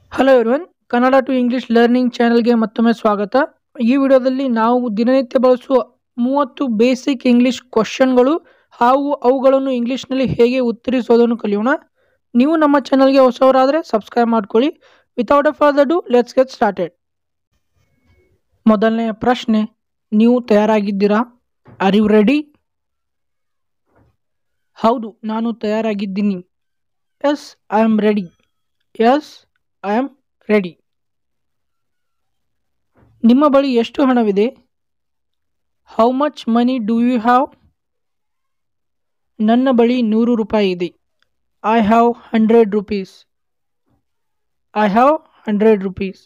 Hello everyone Kannada to English learning ಚಾನೆಲ್ಗೆ ಮತ್ತೊಮ್ಮೆ ಸ್ವಾಗತ ಈ ವಿಡಿಯೋದಲ್ಲಿ ನಾವು ದಿನನಿತ್ಯ ಬಳಸುವ ಮೂವತ್ತು ಬೇಸಿಕ್ ಇಂಗ್ಲಿಷ್ ಕ್ವಶನ್ಗಳು ಹಾಗೂ ಅವುಗಳನ್ನು ಇಂಗ್ಲಿಷ್ನಲ್ಲಿ ಹೇಗೆ ಉತ್ತರಿಸೋದನ್ನು ಕಲಿಯೋಣ ನೀವು ನಮ್ಮ ಚಾನಲ್ಗೆ ಹೊಸವರಾದರೆ ಸಬ್ಸ್ಕ್ರೈಬ್ ಮಾಡ್ಕೊಳ್ಳಿ without a further do let's get started ಮೊದಲನೆಯ ಪ್ರಶ್ನೆ ನೀವು ತಯಾರಾಗಿದ್ದೀರಾ ಆರ್ ಯು ರೆಡಿ ಹೌದು ನಾನು ತಯಾರಾಗಿದ್ದೀನಿ yes I am ready yes I am ready ನಿಮ್ಮ ಬಳಿ ಎಷ್ಟು ಹಣವಿದೆ how much money do you have ನನ್ನ ಬಳಿ ನೂರು ರೂಪಾಯಿ ಇದೆ I have hundred rupees I have hundred rupees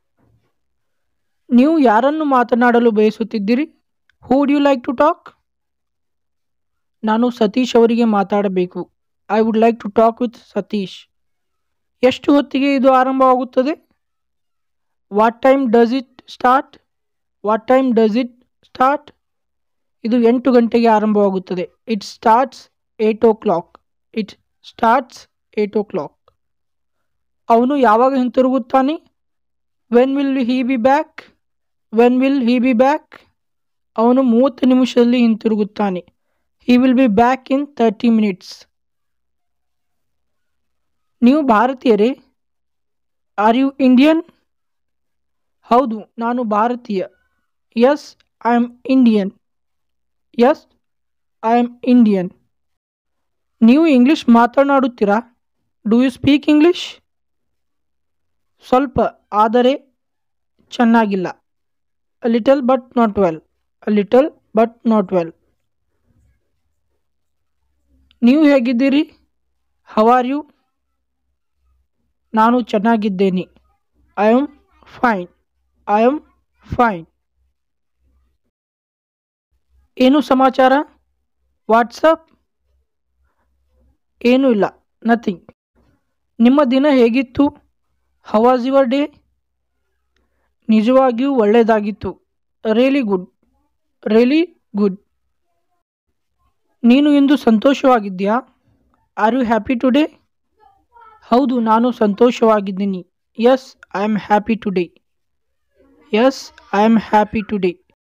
ನೀವು ಯಾರನ್ನು ಮಾತನಾಡಲು ಬಯಸುತ್ತಿದ್ದೀರಿ who do you like to talk ನಾನು ಸತೀಶ್ ಅವರಿಗೆ ಮಾತಾಡಬೇಕು I would like to talk with Satish ಎಷ್ಟು ಹೊತ್ತಿಗೆ ಇದು ಆರಂಭವಾಗುತ್ತದೆ what time does it start what time does it start ಇದು ಎಂಟು ಗಂಟೆಗೆ ಆರಂಭವಾಗುತ್ತದೆ it starts eight o'clock it starts eight o'clock ಅವನು ಯಾವಾಗ ಹಿಂತಿರುಗುತ್ತಾನೆ when will he be back when will he be back ಅವನು ಮೂವತ್ತು ನಿಮಿಷದಲ್ಲಿ ಹಿಂತಿರುಗುತ್ತಾನೆ he will be back in thirty minutes ನೀವು ಭಾರತೀಯರೇ ಆರ್ ಯು ಇಂಡಿಯನ್ ಹೌದು ನಾನು ಭಾರತೀಯ yes I am Indian yes I am Indian ನೀವು ಇಂಗ್ಲಿಷ್ ಮಾತನಾಡುತ್ತೀರಾ ಡೂ ಯು ಸ್ಪೀಕ್ ಇಂಗ್ಲಿಷ್ ಸ್ವಲ್ಪ ಆದರೆ ಚೆನ್ನಾಗಿಲ್ಲ a little but not well a little but not well ನೀವು ಹೇಗಿದ್ದೀರಿ ಹವ್ ಆರ್ ಯು ನಾನು ಚೆನ್ನಾಗಿದ್ದೇನೆ I am fine I am fine ಏನು ಸಮಾಚಾರ ವಾಟ್ಸಪ್ ಏನೂ ಇಲ್ಲ ನಥಿಂಗ್ ನಿಮ್ಮ ದಿನ ಹೇಗಿತ್ತು ಹವಾಸ್ ಯುವರ್ ಡೇ ನಿಜವಾಗಿಯೂ ಒಳ್ಳೆಯದಾಗಿತ್ತು ರಿಯಲಿ ಗುಡ್ ರಿಯಲಿ ಗುಡ್ ನೀನು ಇಂದು ಸಂತೋಷವಾಗಿದ್ದೀಯಾ ಆರ್ ಯು ಹ್ಯಾಪಿ ಟುಡೇ ಹೌದು ನಾನು ಸಂತೋಷವಾಗಿದ್ದೀನಿ yes I am happy today yes I am happy today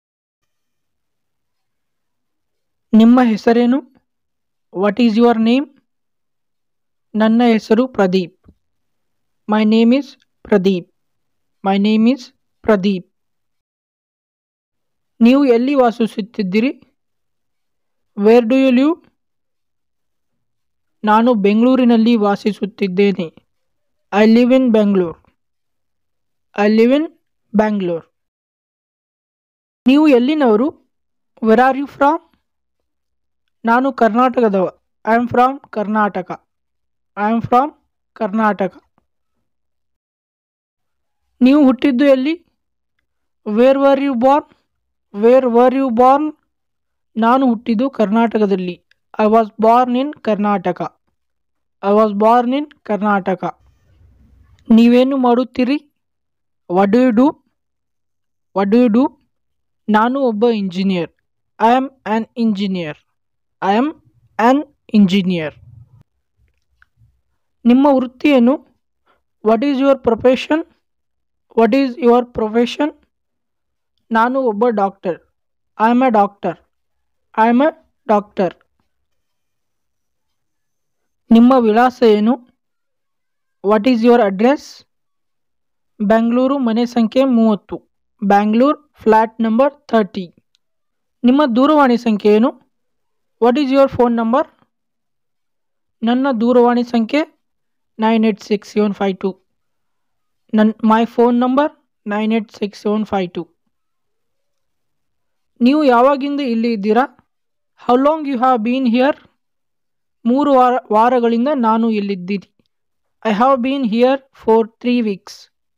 ನಿಮ್ಮ ಹೆಸರೇನು ವಾಟ್ ಈಸ್ ಯುವರ್ ನೇಮ್ ನನ್ನ ಹೆಸರು Pradeep my name is Pradeep my name is Pradeep ನೀವು ಎಲ್ಲಿ ವಾಸಿಸುತ್ತಿದ್ದೀರಿ ವೇರ್ ಡು ಯು ಲಿವ್ ನಾನು ಬೆಂಗಳೂರಿನಲ್ಲಿ ವಾಸಿಸುತ್ತಿದ್ದೇನೆ I live in Bengaluru I live in Bangalore ನೀವು ಎಲ್ಲಿನವರು ವೆರ್ ಆರ್ ಯು ಫ್ರಾಮ್ ನಾನು ಕರ್ನಾಟಕದವ I am from Karnataka I am from Karnataka ನೀವು ಹುಟ್ಟಿದ್ದು ಎಲ್ಲಿ where were you born where were you born ನಾನು ಹುಟ್ಟಿದ್ದು ಕರ್ನಾಟಕದಲ್ಲಿ I was born in Karnataka I was born in Karnataka ನೀವೇನು ಮಾಡುತ್ತೀರಿ what do you do what do you do ನಾನು ಒಬ್ಬ engineer I am an engineer I am an engineer ನಿಮ್ಮ ವೃತ್ತಿ ಏನು what is your profession what is your profession ನಾನು ಒಬ್ಬ doctor I am a doctor I am a doctor ನಿಮ್ಮ ವಿಳಾಸ ಏನು what is your address Bengaluru ಮನೆ ಸಂಖ್ಯೆ ಮೂವತ್ತು ಬ್ಯಾಂಗ್ಳೂರ್ ಫ್ಲ್ಯಾಟ್ ನಂಬರ್ ಥರ್ಟಿ ನಿಮ್ಮ ದೂರವಾಣಿ ಸಂಖ್ಯೆ ಏನು what is your phone number ನನ್ನ ದೂರವಾಣಿ ಸಂಖ್ಯೆ nine eight six seven five two ನನ್ನ my phone number nine eight six seven five two ನೀವು ಯಾವಾಗಿಂದ ಇಲ್ಲಿ ಇದ್ದೀರಾ how long you have been here ಮೂರು ವಾರ ವಾರಗಳಿಂದ ನಾನು ಇಲ್ಲಿದ್ದೀನಿ I have been here for three weeks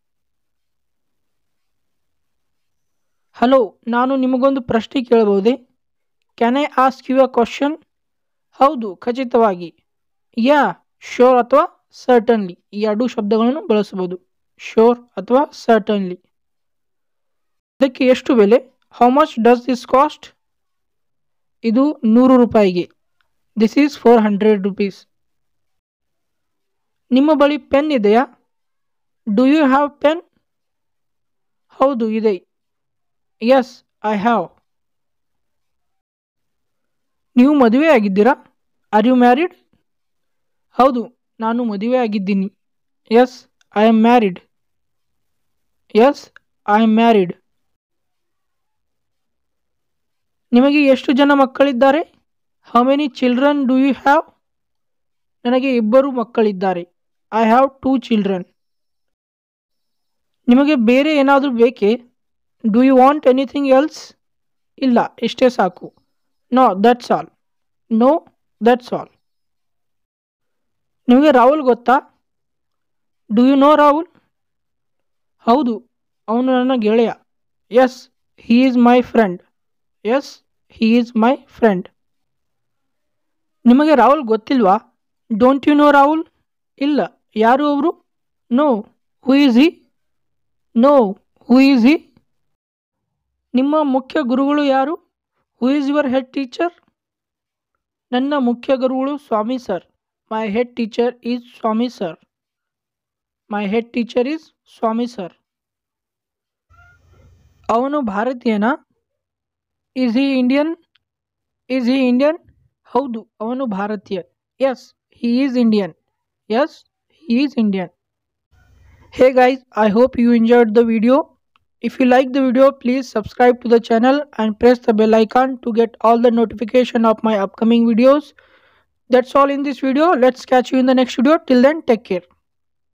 hello ನಾನು ನಿಮಗೊಂದು ಪ್ರಶ್ನೆ ಕೇಳಬಹುದೇ can I ask you a question ಹೌದು ಖಚಿತವಾಗಿ ಯಾ ಶೋರ್ ಅಥವಾ ಸರ್ಟನ್ಲಿ ಈ ಎರಡು ಶಬ್ದಗಳನ್ನು ಬಳಸಬಹುದು ಶೋರ್ ಅಥವಾ ಸರ್ಟನ್ಲಿ ಇದಕ್ಕೆ ಎಷ್ಟು ಬೆಲೆ how much does this cost ಇದು ನೂರು ರೂಪಾಯಿಗೆ this is four hundred rupees ನಿಮ್ಮ ಬಳಿ ಪೆನ್ ಇದೆಯಾ ಡು ಯು ಹ್ಯಾವ್ ಪೆನ್ ಹೌದು ಇದೆ ಎಸ್ ಐ ಹ್ಯಾವ್ ನೀವು ಮದುವೆ ಆಗಿದ್ದೀರಾ ಆರ್ ಯು ಮ್ಯಾರಿಡ್ ಹೌದು ನಾನು ಮದುವೆ ಆಗಿದ್ದೀನಿ yes I am married yes I am married ನಿಮಗೆ ಎಷ್ಟು ಜನ ಮಕ್ಕಳಿದ್ದಾರೆ how many children do you have ನನಗೆ ಇಬ್ಬರು ಮಕ್ಕಳಿದ್ದಾರೆ ಐ ಹ್ಯಾವ್ ಟೂ ಚಿಲ್ಡ್ರನ್ ನಿಮಗೆ ಬೇರೆ ಏನಾದರೂ ಬೇಕೇ do you want anything else ಇಲ್ಲ ಇಷ್ಟೇ ಸಾಕು no that's all no that's all ನಿಮಗೆ ರಾಹುಲ್ ಗೊತ್ತಾ ಡು ಯು ನೋ ರಾಹುಲ್ ಹೌದು ಅವನು ನನ್ನ ಗೆಳೆಯ yes he is my friend yes he is my friend ನಿಮಗೆ ರಾಹುಲ್ ಗೊತ್ತಿಲ್ವಾ ಡೋಂಟ್ ಯು ನೋ ರಾಹುಲ್ ಇಲ್ಲ ಯಾರು ಅವರು no who is he no who is he ನಿಮ್ಮ ಮುಖ್ಯ ಗುರುಗಳು ಯಾರು who is your head teacher ನನ್ನ ಮುಖ್ಯ ಗುರುಗಳು Swami sir my head teacher is Swami sir my head teacher is Swami sir ಅವನು ಭಾರತೀಯನಾ is he Indian is he Indian ಹೌದು ಅವನು ಭಾರತೀಯ yes he is Indian yes he is Indian Hey guys, I hope you enjoyed the video. If you like the video, please subscribe to the channel and press the bell icon to get all the notification of my upcoming videos. That's all in this video. Let's catch you in the next video. Till then, take care.